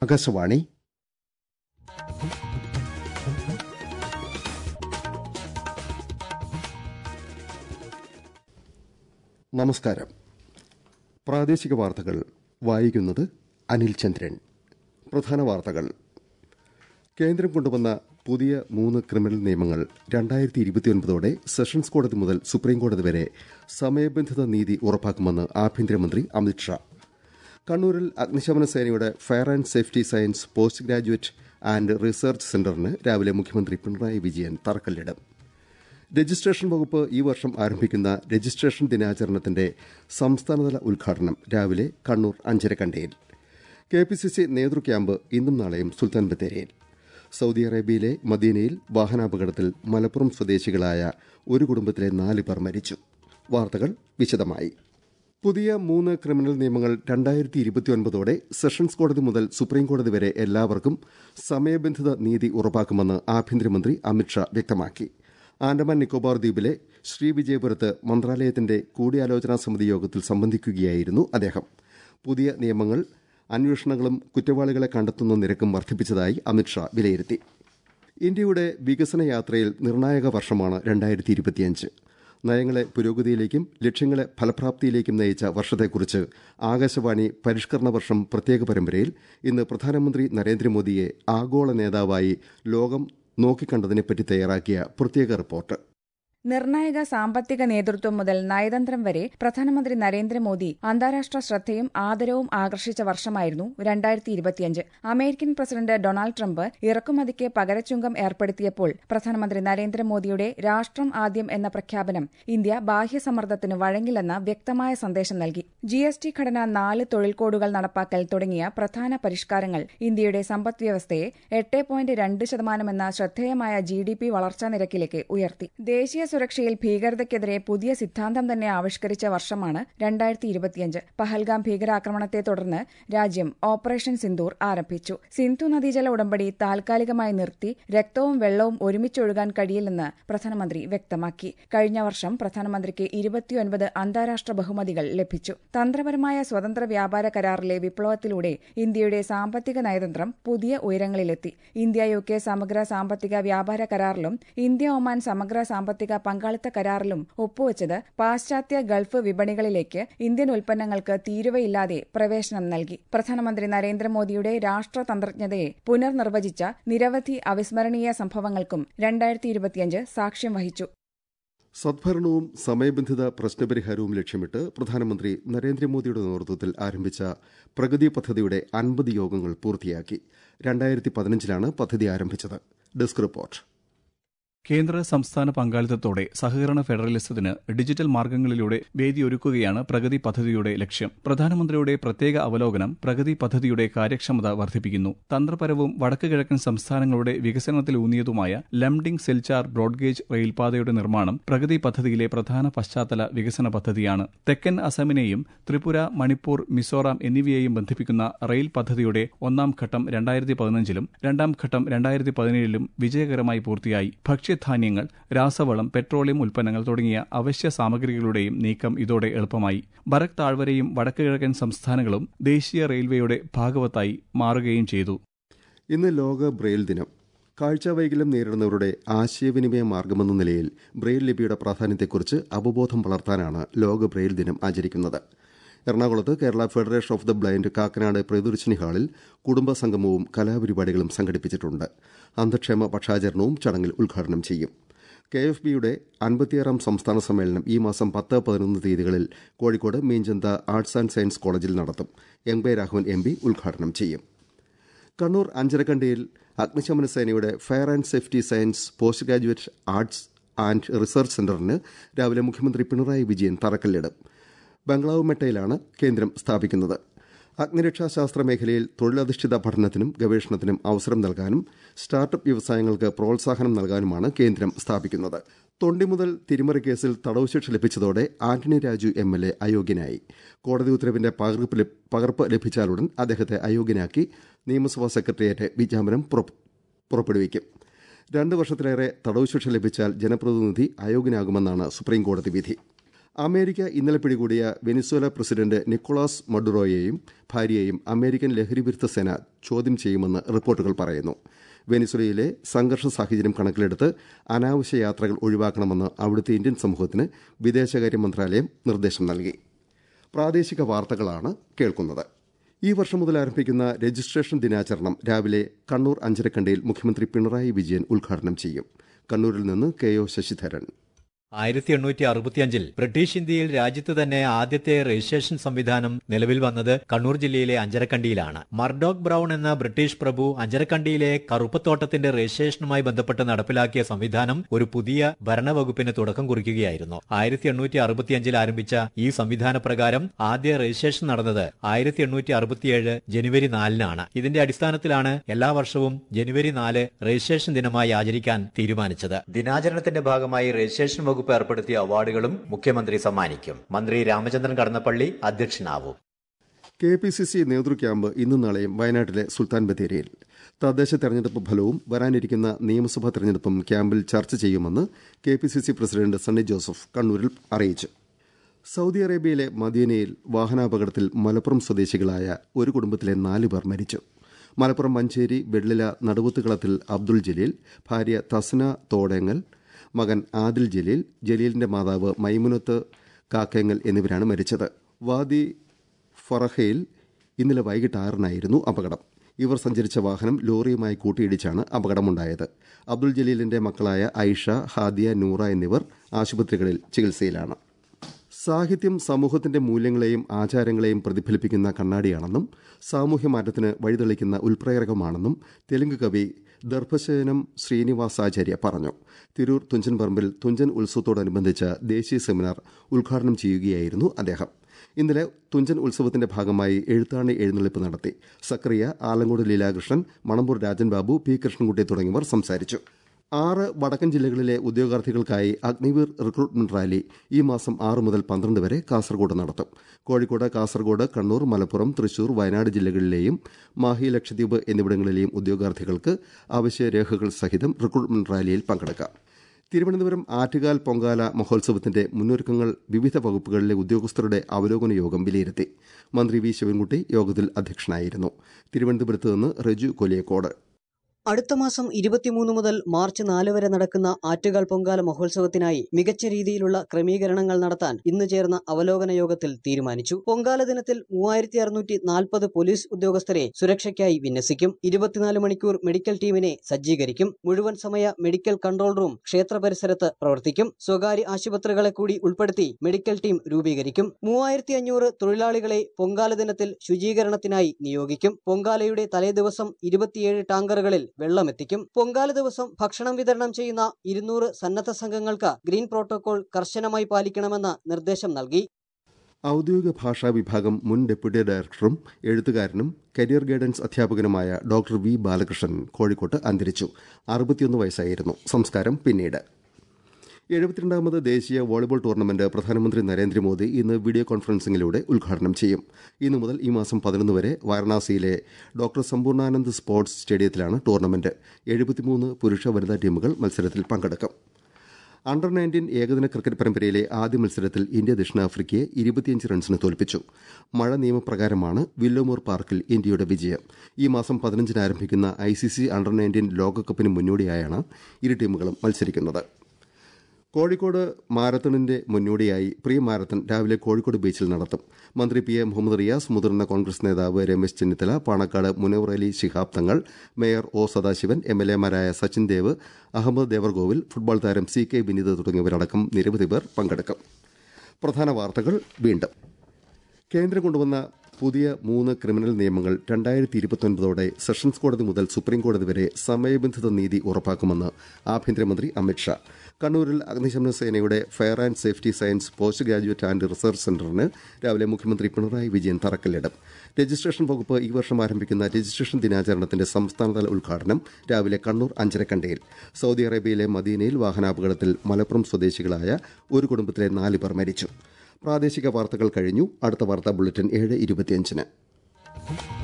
ആകാശവാണി നമസ്കാരം പ്രാദേശിക വാർത്തകൾ വായിക്കുന്നത് അനിൽ ചന്ദ്രൻ പ്രധാന വാർത്തകൾ കേന്ദ്രം കൊണ്ടുവന്ന പുതിയ മൂന്ന് ക്രിമിനൽ നിയമങ്ങൾ രണ്ടായിരത്തി ഇരുപത്തിയൊൻപതോടെ സെഷൻസ് കോടതി മുതൽ സുപ്രീംകോടതി വരെ സമയബന്ധിത നീതി ഉറപ്പാക്കുമെന്ന് ആഭ്യന്തരമന്ത്രി അമിത്ഷാ കണ്ണൂരിൽ അഗ്നിശമന സേനയുടെ fire and safety science post graduate and research സെന്ററിന് രാവിലെ മുഖ്യമന്ത്രി പിണറായി വിജയൻ തറക്കല്ലിടും രജിസ്ട്രേഷൻ വകുപ്പ് ഈ വർഷം ആരംഭിക്കുന്ന രജിസ്ട്രേഷൻ ദിനാചരണത്തിന്റെ സംസ്ഥാനതല ഉദ്ഘാടനം രാവിലെ കണ്ണൂർ അഞ്ചരക്കണ്ടയിൽ കെ പി സി സി നേതൃ ക്യാമ്പ് ഇന്നും നാളെയും സുൽത്താൻ ബത്തേരിയിൽ സൌദി അറേബ്യയിലെ മദീനയിൽ വാഹനാപകടത്തിൽ മലപ്പുറം സ്വദേശികളായ ഒരു കുടുംബത്തിലെ നാല് പേർ മരിച്ചു വാർത്തകൾ വിശദമായി പുതിയ മൂന്ന് ക്രിമിനൽ നിയമങ്ങൾ രണ്ടായിരത്തി ഇരുപത്തിയൊൻപതോടെ സെഷൻസ് കോടതി മുതൽ സുപ്രീംകോടതി വരെ എല്ലാവർക്കും സമയബന്ധിത നീതി ഉറപ്പാക്കുമെന്ന് ആഭ്യന്തരമന്ത്രി അമിത്ഷാ വ്യക്തമാക്കി ആൻഡമാൻ നിക്കോബാർ ദ്വീപിലെ ശ്രീവിജയപുരത്ത് മന്ത്രാലയത്തിന്റെ കൂടിയാലോചനാ സമിതി യോഗത്തിൽ സംബന്ധിക്കുകയായിരുന്നു അദ്ദേഹം പുതിയ നിയമങ്ങൾ അന്വേഷണങ്ങളും കുറ്റവാളികളെ കണ്ടെത്തുന്ന നിരക്കും വർദ്ധിപ്പിച്ചതായി അമിത്ഷാ വിലയിരുത്തി ഇന്ത്യയുടെ വികസന യാത്രയിൽ നിർണായക വർഷമാണ് രണ്ടായിരത്തി ഇരുപത്തിയഞ്ച് നയങ്ങളെ പുരോഗതിയിലേക്കും ലക്ഷ്യങ്ങളെ ഫലപ്രാപ്തിയിലേക്കും നയിച്ച വർഷത്തെക്കുറിച്ച് ആകാശവാണി പരിഷ്കരണ വർഷം പ്രത്യേക പരമ്പരയിൽ ഇന്ന് പ്രധാനമന്ത്രി നരേന്ദ്രമോദിയെ ആഗോള നേതാവായി ലോകം നോക്കിക്കണ്ടതിനെപ്പറ്റി തയ്യാറാക്കിയ പ്രത്യേക റിപ്പോർട്ട് നിർണായക സാമ്പത്തിക നേതൃത്വം മുതൽ നയതന്ത്രം വരെ പ്രധാനമന്ത്രി നരേന്ദ്രമോദി അന്താരാഷ്ട്ര ശ്രദ്ധയും ആദരവും ആകർഷിച്ച വർഷമായിരുന്നു രണ്ടായിരത്തി ഇരുപത്തിയഞ്ച് അമേരിക്കൻ പ്രസിഡന്റ് ഡൊണാൾഡ് ട്രംപ് ഇറക്കുമതിക്ക് പകരച്ചുങ്കം ഏർപ്പെടുത്തിയപ്പോൾ പ്രധാനമന്ത്രി നരേന്ദ്രമോദിയുടെ രാഷ്ട്രം ആദ്യം എന്ന പ്രഖ്യാപനം ഇന്ത്യ ബാഹ്യസമ്മർദ്ദത്തിന് വഴങ്ങില്ലെന്ന വ്യക്തമായ സന്ദേശം നൽകി ജി എസ് ടി ഘടന നാല് തൊഴിൽ കോഡുകൾ നടപ്പാക്കൽ തുടങ്ങിയ പ്രധാന പരിഷ്കാരങ്ങൾ ഇന്ത്യയുടെ സമ്പദ്വ്യവസ്ഥയെ എട്ട് പോയിന്റ് രണ്ട് ശതമാനമെന്ന ശ്രദ്ധേയമായ ജി ഡി പി വളർച്ചാ നിരക്കിലേക്ക് ഉയർത്തി ദേശീയ സുരക്ഷയിൽ ഭീകരതയ്ക്കെതിരെ പുതിയ സിദ്ധാന്തം തന്നെ ആവിഷ്കരിച്ച വർഷമാണ് രണ്ടായിരത്തി ഇരുപത്തിയഞ്ച് പഹൽഗാം ഭീകരാക്രമണത്തെ തുടർന്ന് രാജ്യം ഓപ്പറേഷൻ സിന്ദൂർ ആരംഭിച്ചു സിന്ധു നദീജല ഉടമ്പടി താൽക്കാലികമായി നിർത്തി രക്തവും വെള്ളവും ഒരുമിച്ചൊഴുകാൻ കഴിയില്ലെന്ന് പ്രധാനമന്ത്രി വ്യക്തമാക്കി കഴിഞ്ഞ വർഷം പ്രധാനമന്ത്രിക്ക് ഇരുപത്തിയൊൻപത് അന്താരാഷ്ട്ര ബഹുമതികൾ ലഭിച്ചു തന്ത്രപരമായ സ്വതന്ത്ര വ്യാപാര കരാറിലെ വിപ്ലവത്തിലൂടെ ഇന്ത്യയുടെ സാമ്പത്തിക നയതന്ത്രം പുതിയ ഉയരങ്ങളിലെത്തി ഇന്ത്യ യു കെ സമഗ്ര സാമ്പത്തിക വ്യാപാര കരാറിലും ഇന്ത്യ ഒമാൻ സമഗ്ര സാമ്പത്തിക പങ്കാളിത്ത കരാറിലും ഒപ്പുവച്ചത് പാശ്ചാത്യ ഗൾഫ് വിപണികളിലേക്ക് ഇന്ത്യൻ ഉൽപ്പന്നങ്ങൾക്ക് തീരുവയില്ലാതെ പ്രവേശനം നൽകി പ്രധാനമന്ത്രി നരേന്ദ്രമോദിയുടെ രാഷ്ട്രതന്ത്രജ്ഞതയെ പുനർനിർവചിച്ച നിരവധി അവിസ്മരണീയ സംഭവങ്ങൾക്കും രണ്ടായിരത്തി ഇരുപത്തിയഞ്ച് സാക്ഷ്യം വഹിച്ചു സദ്ഭരണവും സമയബന്ധിത പ്രശ്നപരിഹാരവും ലക്ഷ്യമിട്ട് പ്രധാനമന്ത്രി നരേന്ദ്രമോദിയുടെ നേതൃത്വത്തിൽ ആരംഭിച്ച പ്രഗതി പദ്ധതിയുടെ അൻപത് യോഗങ്ങൾ പൂർത്തിയാക്കി രണ്ടായിരത്തി പതിനഞ്ചിലാണ് പദ്ധതി ആരംഭിച്ചത് ഡെസ്ക് റിപ്പോർട്ട് കേന്ദ്ര സംസ്ഥാന പങ്കാളിത്തത്തോടെ സഹകരണ ഫെഡറലിസത്തിന് ഡിജിറ്റൽ മാർഗങ്ങളിലൂടെ വേദിയൊരുക്കുകയാണ് പ്രഗതി പദ്ധതിയുടെ ലക്ഷ്യം പ്രധാനമന്ത്രിയുടെ പ്രത്യേക അവലോകനം പ്രഗതി പദ്ധതിയുടെ കാര്യക്ഷമത വർദ്ധിപ്പിക്കുന്നു തന്ത്രപരവും വടക്ക് കിഴക്കൻ സംസ്ഥാനങ്ങളുടെ വികസനത്തിലൂന്നിയതുമായ ലംഡിംഗ് സെൽച്ചാർ ബ്രോഡ്ഗേജ് റെയിൽപാതയുടെ നിർമ്മാണം പ്രഗതി പദ്ധതിയിലെ പ്രധാന പശ്ചാത്തല വികസന പദ്ധതിയാണ് തെക്കൻ അസമിനെയും ത്രിപുര മണിപ്പൂർ മിസോറാം എന്നിവയെയും ബന്ധിപ്പിക്കുന്ന റെയിൽ പദ്ധതിയുടെ ഒന്നാം ഘട്ടം രണ്ടായിരത്തി പതിനഞ്ചിലും രണ്ടാം ഘട്ടം രണ്ടായിരത്തി പതിനേഴിലും വിജയകരമായി പൂർത്തിയായി ഭക്ഷ്യധാന്യങ്ങൾ രാസവളം പെട്രോളിയം ഉൽപ്പന്നങ്ങൾ തുടങ്ങിയ അവശ്യ സാമഗ്രികളുടെയും നീക്കം ഇതോടെ എളുപ്പമായി ബറക് താഴ്വരയും വടക്കുകിഴക്കൻ സംസ്ഥാനങ്ങളും ദേശീയ റെയിൽവേയുടെ ഭാഗവത്തായി മാറുകയും ചെയ്തു ഇന്ന് ലോക ബ്രെയിൽ ദിനം കാഴ്ചവൈകല്യം നേരിടുന്നവരുടെ ആശയവിനിമയ മാർഗമെന്ന നിലയിൽ ബ്രെയിൽ ലിപിയുടെ പ്രാധാന്യത്തെക്കുറിച്ച് അവബോധം വളർത്താനാണ് ലോക ബ്രെയിൽ ദിനം ആചരിക്കുന്നത് എറണാകുളത്ത് Kerala federation of the blind Kakkanad Priyadarshini ഹാളിൽ കുടുംബ സംഗമവും കലാപരിപാടികളും സംഘടിപ്പിച്ചിട്ടുണ്ട് അന്ധക്ഷേമ പക്ഷാചരണവും ചടങ്ങിൽ ഉദ്ഘാടനം ചെയ്യും കെ എഫ് ബിയുടെ അൻപത്തിയാറാം സംസ്ഥാന സമ്മേളനം ഈ മാസം പത്ത് പതിനൊന്ന് തീയതികളിൽ Kozhikode Meenchanda arts and science കോളേജിൽ നടത്തും M K Raghavan M P ഉദ്ഘാടനം ചെയ്യും കണ്ണൂർ അഞ്ചരക്കണ്ടിയിൽ അഗ്നിശമന സേനയുടെ fire and safety science post graduate arts and research സെന്ററിന് രാവിലെ മുഖ്യമന്ത്രി പിണറായി വിജയൻ തറക്കല്ലിടും ബംഗ്ലാവ് മെട്ടയിലാണ് കേന്ദ്രം സ്ഥാപിക്കുന്നത് അഗ്നിരക്ഷാശാസ്ത്ര മേഖലയിൽ തൊഴിലധിഷ്ഠിത പഠനത്തിനും ഗവേഷണത്തിനും അവസരം നൽകാനും സ്റ്റാർട്ടപ്പ് വ്യവസായങ്ങൾക്ക് പ്രോത്സാഹനം നൽകാനുമാണ് കേന്ദ്രം സ്ഥാപിക്കുന്നത് തൊണ്ടി മുതൽ തിരിമറി കേസിൽ തടവ് ശിക്ഷ ലഭിച്ചതോടെ Antony Raju M L A അയോഗ്യനായി കോടതി ഉത്തരവിന്റെ പകർപ്പ് പകർപ്പ് ലഭിച്ചാലുടൻ അദ്ദേഹത്തെ അയോഗ്യനാക്കി നിയമസഭാ സെക്രട്ടേറിയറ്റ് വിജ്ഞാപനം പുറപ്പെടുവിക്കും രണ്ട് വർഷത്തിലേറെ തടവ് ശിക്ഷ ലഭിച്ചാൽ ജനപ്രതിനിധി അയോഗ്യനാകുമെന്നാണ് സുപ്രീംകോടതി വിധി അമേരിക്ക ഇന്നലെ പിടികൂടിയ വെനിസ്വേല പ്രസിഡന്റ് നിക്കോളാസ് മഡുറോയെയും ഭാര്യയെയും അമേരിക്കൻ ലഹരിവിരുദ്ധ സേന ചോദ്യം ചെയ്യുമെന്ന് റിപ്പോർട്ടുകൾ പറയുന്നു വെനിസ്വലയിലെ സംഘർഷ സാഹചര്യം കണക്കിലെടുത്ത് അനാവശ്യ യാത്രകൾ ഒഴിവാക്കണമെന്ന് അവിടുത്തെ ഇന്ത്യൻ സമൂഹത്തിന് വിദേശകാര്യ മന്ത്രാലയം നിർദ്ദേശം നൽകി പ്രാദേശിക വാർത്തകളാണ് കേൾക്കുന്നത് ഈ വർഷം മുതൽ ആരംഭിക്കുന്ന രജിസ്ട്രേഷൻ ദിനാചരണം രാവിലെ കണ്ണൂർ അഞ്ചരക്കണ്ടയിൽ മുഖ്യമന്ത്രി പിണറായി വിജയൻ ഉദ്ഘാടനം ചെയ്യും കണ്ണൂരിൽ നിന്ന് കെ ഒ ശശിധരൻ ആയിരത്തി എണ്ണൂറ്റി അറുപത്തിയഞ്ചിൽ ബ്രിട്ടീഷ് ഇന്ത്യയിൽ രാജ്യത്ത് തന്നെ ആദ്യത്തെ രജിസ്ട്രേഷൻ സംവിധാനം നിലവിൽ വന്നത് കണ്ണൂർ ജില്ലയിലെ അഞ്ചരക്കണ്ടിയിലാണ് മർഡോക് ബ്രൌൺ എന്ന ബ്രിട്ടീഷ് പ്രഭു അഞ്ചരക്കണ്ടിയിലെ കറുപ്പത്തോട്ടത്തിന്റെ രജിസ്ട്രേഷനുമായി ബന്ധപ്പെട്ട് നടപ്പിലാക്കിയ സംവിധാനം ഒരു പുതിയ ഭരണവകുപ്പിന് തുടക്കം കുറിക്കുകയായിരുന്നു ആയിരത്തി എണ്ണൂറ്റി അറുപത്തിയഞ്ചിൽ ആരംഭിച്ച ഈ സംവിധാന പ്രകാരം ആദ്യ രജിസ്ട്രേഷൻ നടന്നത് ആയിരത്തി എണ്ണൂറ്റി അറുപത്തിയേഴ് ജനുവരി നാലിനാണ് ഇതിന്റെ അടിസ്ഥാനത്തിലാണ് എല്ലാ വർഷവും ജനുവരി നാല് രജിസ്ട്രേഷൻ ദിനമായി ആചരിക്കാൻ തീരുമാനിച്ചത് ദിനാചരണത്തിന്റെ ഭാഗമായി രജിസ്ട്രേഷൻ വകുപ്പ് ഏർപ്പെടുത്തിയ അവാർഡുകളും മുഖ്യമന്ത്രി സമ്മാനിക്കും മന്ത്രി രാമചന്ദ്രൻ കടന്നപ്പള്ളി അധ്യക്ഷനാവും കെ പി സി സി നേതൃ ക്യാമ്പ് ഇന്നും നാളെയും വയനാട്ടിലെ സുൽത്താൻ ബത്തേരിയിൽ തദ്ദേശ തെരഞ്ഞെടുപ്പ് ഫലവും വരാനിരിക്കുന്ന നിയമസഭാ തെരഞ്ഞെടുപ്പും ക്യാമ്പിൽ ചർച്ച ചെയ്യുമെന്ന് K P C C president Sunny Joseph കണ്ണൂരിൽ അറിയിച്ചു സൌദി അറേബ്യയിലെ മദീനയിൽ വാഹനാപകടത്തിൽ മലപ്പുറം സ്വദേശികളായ ഒരു കുടുംബത്തിലെ നാല് പേർ മരിച്ചു മലപ്പുറം മഞ്ചേരി വെള്ളില നടുവുത്തുകളത്തിൽ അബ്ദുൾ ജലീൽ ഭാര്യ തസ്ന തോടേങ്ങൽ മകൻ ആദിൽ ജലീൽ ജലീലിന്റെ മാതാവ് മൈമുനത്ത് കാക്കേങ്ങൽ എന്നിവരാണ് മരിച്ചത് വാദി ഫറഹയിൽ ഇന്നലെ വൈകിട്ട് ആറിനായിരുന്നു അപകടം ഇവർ സഞ്ചരിച്ച വാഹനം ലോറിയുമായി കൂട്ടിയിടിച്ചാണ് അപകടമുണ്ടായത് അബ്ദുൾ ജലീലിന്റെ മക്കളായ ഐഷ ഹാദിയ നൂറ എന്നിവർ ആശുപത്രികളിൽ ചികിത്സയിലാണ് സാഹിത്യം സമൂഹത്തിന്റെ മൂല്യങ്ങളെയും ആചാരങ്ങളെയും പ്രതിഫലിപ്പിക്കുന്ന കണ്ണാടിയാണെന്നും സാമൂഹ്യ മാറ്റത്തിന് വഴിതെളിക്കുന്ന ഉൽപ്രേരകമാണെന്നും തെലുങ്ക് കവി ദർഭശയനം ശ്രീനിവാസാചാര്യ പറഞ്ഞു തിരൂർ തുഞ്ചൻ പറമ്പിൽ തുഞ്ചൻ ഉത്സവത്തോടനുബന്ധിച്ച ദേശീയ സെമിനാർ ഉദ്ഘാടനം ചെയ്യുകയായിരുന്നു അദ്ദേഹം ഇന്നലെ തുഞ്ചൻ ഉത്സവത്തിന്റെ ഭാഗമായി എഴുത്താണി എഴുന്നള്ളിപ്പ് നടത്തി സക്രിയ ആലങ്കോട് ലീലാകൃഷ്ണൻ മണമ്പൂർ രാജൻ ബാബു പി കൃഷ്ണൻകുട്ടി തുടങ്ങിയവർ സംസാരിച്ചു ആറ് വടക്കൻ ജില്ലകളിലെ ഉദ്യോഗാർത്ഥികൾക്കായി അഗ്നിവീർ റിക്രൂട്ട്മെന്റ് റാലി ഈ മാസം ആറ് മുതൽ പന്ത്രണ്ട് വരെ കാസർഗോഡ് നടത്തും കോഴിക്കോട് കാസർഗോഡ് കണ്ണൂർ മലപ്പുറം തൃശൂർ വയനാട് ജില്ലകളിലെയും മാഹി ലക്ഷദ്വീപ് എന്നിവിടങ്ങളിലെയും ഉദ്യോഗാർത്ഥികൾക്ക് അവശ്യ രേഖകൾ സഹിതം റിക്രൂട്ട്മെന്റ് റാലിയിൽ പങ്കെടുക്കാം തിരുവനന്തപുരം ആറ്റുകാൽ പൊങ്കാല മഹോത്സവത്തിന്റെ മുന്നൊരുക്കങ്ങൾ വിവിധ വകുപ്പുകളിലെ ഉദ്യോഗസ്ഥരുടെ അവലോകന യോഗം വിലയിരുത്തി മന്ത്രി വി ശിവൻകുട്ടി യോഗത്തിൽ അധ്യക്ഷനായിരുന്നു തിരുവനന്തപുരത്ത് നിന്ന് റെജു കൊലിയക്കോട് അടുത്ത മാസം ഇരുപത്തിമൂന്ന് മുതൽ മാർച്ച് നാല് വരെ നടക്കുന്ന ആറ്റുകാൽ പൊങ്കാല മഹോത്സവത്തിനായി മികച്ച രീതിയിലുള്ള ക്രമീകരണങ്ങൾ നടത്താൻ ഇന്ന് ചേർന്ന അവലോകന യോഗത്തിൽ തീരുമാനിച്ചു പൊങ്കാല ദിനത്തിൽ മൂവായിരത്തി അറുന്നൂറ്റി നാൽപ്പത് പോലീസ് ഉദ്യോഗസ്ഥരെ സുരക്ഷയ്ക്കായി വിന്യസിക്കും ഇരുപത്തിനാല് മണിക്കൂർ മെഡിക്കൽ ടീമിനെ സജ്ജീകരിക്കും മുഴുവൻ സമയ മെഡിക്കൽ കൺട്രോൾ റൂം ക്ഷേത്ര പരിസരത്ത് പ്രവർത്തിക്കും സ്വകാര്യ ആശുപത്രികളെ കൂടി ഉൾപ്പെടുത്തി മെഡിക്കൽ ടീം രൂപീകരിക്കും മൂവായിരത്തി അഞ്ഞൂറ് തൊഴിലാളികളെ പൊങ്കാല ദിനത്തിൽ ശുചീകരണത്തിനായി നിയോഗിക്കും പൊങ്കാലയുടെ തലേദിവസം ഇരുപത്തിയേഴ് ടാങ്കറുകളിൽ വെള്ളമെത്തിക്കും പൊങ്കാല ദിവസം ഭക്ഷണം വിതരണം ചെയ്യുന്ന ഇരുന്നൂറ് സന്നദ്ധ സംഘങ്ങൾക്ക് ഗ്രീൻ പ്രോട്ടോകോൾ കർശനമായി പാലിക്കണമെന്ന് നിർദ്ദേശം നൽകി ഔദ്യോഗിക ഭാഷാ വിഭാഗം മുൻ ഡെപ്യൂട്ടി ഡയറക്ടറും എഴുത്തുകാരനും കരിയർ ഗൈഡൻസ് അധ്യാപകനുമായ ഡോക്ടർ വി ബാലകൃഷ്ണൻ കോഴിക്കോട്ട് അന്തരിച്ചു അറുപത്തിയൊന്ന് വയസ്സായിരുന്നു സംസ്കാരം പിന്നീട് എഴുപത്തിരണ്ടാമത് ദേശീയ വോളിബോൾ ടൂർണമെന്റ് പ്രധാനമന്ത്രി നരേന്ദ്രമോദി ഇന്ന് വീഡിയോ കോൺഫറൻസിംഗിലൂടെ ഉദ്ഘാടനം ചെയ്യും ഇന്നു മുതൽ ഈ മാസം പതിനൊന്ന് വരെ വാരണാസിയിലെ ഡോക്ടർ സമ്പൂർണാനന്ദ് സ്പോർട്സ് സ്റ്റേഡിയത്തിലാണ് ടൂർണമെന്റ് എഴുപത്തിമൂന്ന് പുരുഷ വനിതാ ടീമുകൾ മത്സരത്തിൽ പങ്കെടുക്കും അണ്ടർ നയൻറ്റീൻ ഏകദിന ക്രിക്കറ്റ് പരമ്പരയിലെ ആദ്യ മത്സരത്തിൽ ഇന്ത്യ ദക്ഷിണാഫ്രിക്കയെ ഇരുപത്തിയഞ്ച് റൺസിന് തോൽപ്പിച്ചു മഴ നിയമപ്രകാരമാണ് വില്ലോമൂർ പാർക്കിൽ ഇന്ത്യയുടെ വിജയം ഈ മാസം പതിനഞ്ചിന് ആരംഭിക്കുന്ന I C C under nineteen ലോകകപ്പിന് മുന്നോടിയായാണ് ഇരു ടീമുകളും മത്സരിക്കുന്നത് കോഴിക്കോട് മാരത്തണിന്റെ മുന്നോടിയായി പ്രീ മാരത്തൺ രാവിലെ കോഴിക്കോട് ബീച്ചിൽ നടത്തും മന്ത്രി പി എ മുഹമ്മദ് റിയാസ് മുതിർന്ന കോൺഗ്രസ് നേതാവ് Ramesh Chennithala Panakkad Munavar Ali Shihab Thangal mayor O Sadasivan M L എമാരായ സച്ചിൻ ദേവ് അഹമ്മദ് ദേവർഗോവിൽ ഫുട്ബോൾ താരം സി കെ വിനീത് തുടങ്ങിയവരടക്കം നിരവധി പേർ പങ്കെടുക്കും പ്രധാന വാർത്തകൾ വീണ്ടും കേന്ദ്രം കൊണ്ടുവന്ന പുതിയ മൂന്ന് ക്രിമിനൽ നിയമങ്ങൾ രണ്ടായിരത്തി ഇരുപത്തൊൻപതോടെ സെഷൻസ് കോടതി മുതൽ സുപ്രീം കോടതി വരെ സമയബന്ധിത നീതി ഉറപ്പാക്കുമെന്ന് ആഭ്യന്തരമന്ത്രി അമിത്ഷാ കണ്ണൂരിൽ അഗ്നിശമന സേനയുടെ fire and safety science post graduate and research സെന്ററിന് രാവിലെ മുഖ്യമന്ത്രി പിണറായി വിജയൻ തറക്കല്ലിടും രജിസ്ട്രേഷൻ വകുപ്പ് ഈ വർഷം ആരംഭിക്കുന്ന രജിസ്ട്രേഷൻ ദിനാചരണത്തിന്റെ സംസ്ഥാനതല ഉദ്ഘാടനം രാവിലെ കണ്ണൂർ അഞ്ചരക്കണ്ടയിൽ സൌദി അറേബ്യയിലെ മദീനയിൽ വാഹനാപകടത്തിൽ മലപ്പുറം സ്വദേശികളായ ഒരു കുടുംബത്തിലെ നാല് പേർ മരിച്ചു പ്രാദേശിക വാർത്തകൾ കഴിഞ്ഞു അടുത്ത വാർത്താ ബുള്ളറ്റിൻ ഏഴ് ഇരുപത്തിയഞ്ചിന്